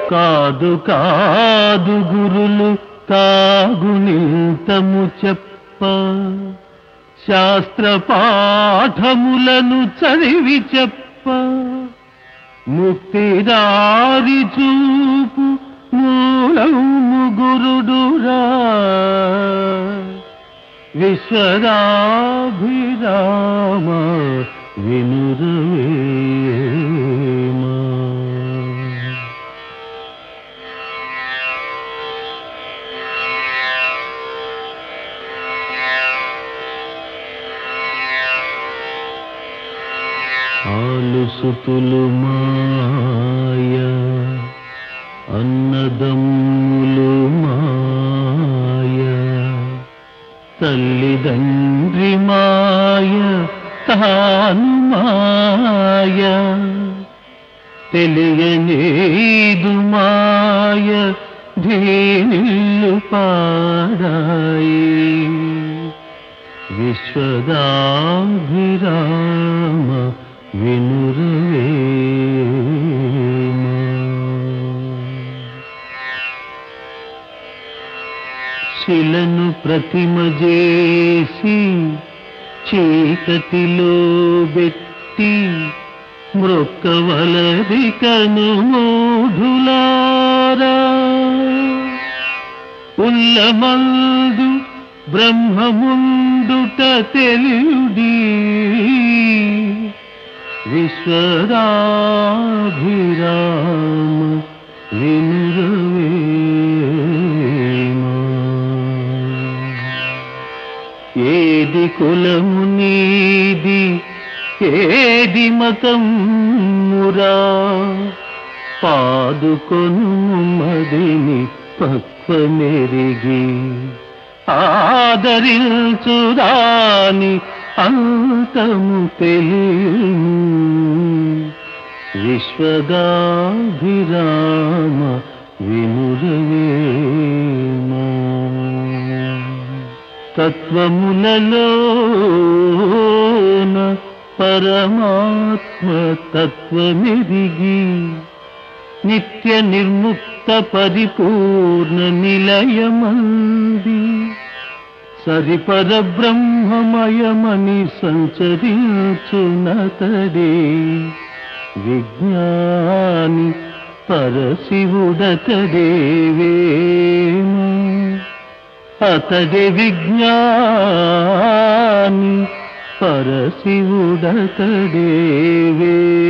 కాదు కాదు గురులు తాగునింతము చెప్ప శాస్త్ర పాఠములను చదివి చెప్ప ముక్తిదారి చూపు మూలము గురుడురా విశ్వదాభిరామ వినురవేమా ఆలుసుతులు మాయ అన్నదమ్ములు మాయ తల్లిదండ్రి మాయ తాను మాయ తెలియనేదు మాయ ధీనిల్లు పాడాయి విశ్వదాభిరామ వినురవేమా శిలను ప్రతిమ చేసి చీకటిలో పెట్టి మృక్కవలది కను మూఢులారా ఉల్లమందు బ్రహ్మముందుట తెలియుడి విశ్వదాభిరామ వినురవేమా ఏది కులము నీది ఏది మతమురా పాదుకొను మదిని పక్వమెరిగి ఆదరించుదాని అంతము తెలియను విశ్వదాభిరామ వినురవేమా తత్వములలోన పరమాత్మ తత్వమెరిగి నిత్య నిర్ముక్త పరిపూర్ణ నిలయమంది సరిపర బ్రహ్మమయమని సంచరించునతడే విజ్ఞాని పరశివుడతడే వేమ అతడి విజ్ఞాని పరశివుడతడే వేమ